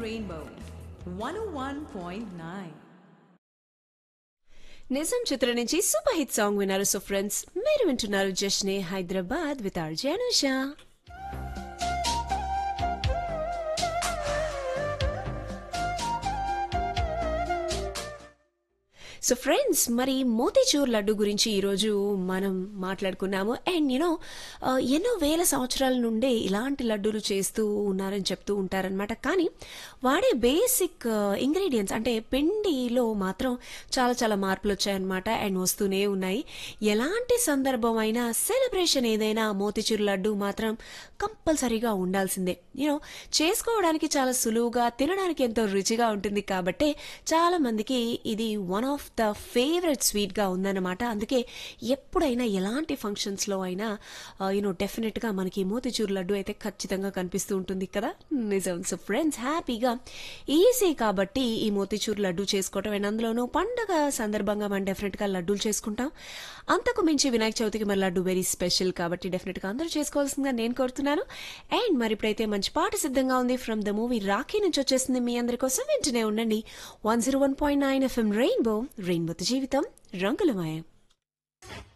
Rainbow 101.9. నిజం చిత్రం నుంచి సూపర్ హిట్ సాంగ్ విన్నారు సో ఫ్రెండ్స్ మీరు వింటున్నారు Jashne Hyderabad with RJ Anusha so friends మరి మోతీచూర్ లడ్డు గురించి ఈరోజు మనం మాట్లాడుకున్నాము అండ్ యూనో ఎన్నో వేల సంవత్సరాల నుండే ఇలాంటి లడ్డూలు చేస్తూ ఉన్నారని చెప్తూ ఉంటారనమాట కానీ వాడే బేసిక్ ఇంగ్రీడియంట్స్ అంటే పిండిలో మాత్రం చాలా చాలా మార్పులు వచ్చాయన్నమాట అండ్ వస్తూనే ఉన్నాయి ఎలాంటి సందర్భం అయినా సెలబ్రేషన్ ఏదైనా మోతీచూర్ లడ్డు మాత్రం కంపల్సరీగా ఉండాల్సిందే యూనో చేసుకోవడానికి చాలా సులువుగా తినడానికి ఎంతో రుచిగా ఉంటుంది కాబట్టి చాలా మందికి ఇది వన్ ఆఫ్ ద ఫేవరెట్ స్వీట్గా ఉందన్నమాట అందుకే ఎప్పుడైనా ఎలాంటి ఫంక్షన్స్లో అయినా యూనో డెఫినెట్గా మనకి మోతిచూర్ లడ్డు అయితే ఖచ్చితంగా కనిపిస్తూ ఉంటుంది కదా నిజం సో ఫ్రెండ్స్ హ్యాపీగా ఈజీ కాబట్టి ఈ మోతిచూర్ లడ్డు చేసుకోవటం అండ్ అందులోనూ పండగ సందర్భంగా మనం డెఫినెట్గా లడ్డూలు చేసుకుంటాం అంతకు మించి వినాయక చవితికి మన లడ్డు వెరీ స్పెషల్ కాబట్టి డెఫినెట్గా అందరూ చేసుకోవాల్సిందిగా నేను కోరుతున్నాను అండ్ మరి ఇప్పుడైతే మంచి పాట సిద్ధంగా ఉంది ఫ్రమ్ ద మూవీ రాఖీ నుంచి వచ్చేసింది మీ అందరి కోసం వింటూనే ఉండండి one zero one point nine FM rainbow రెయిన్బోతో జీవితం రంగులమయం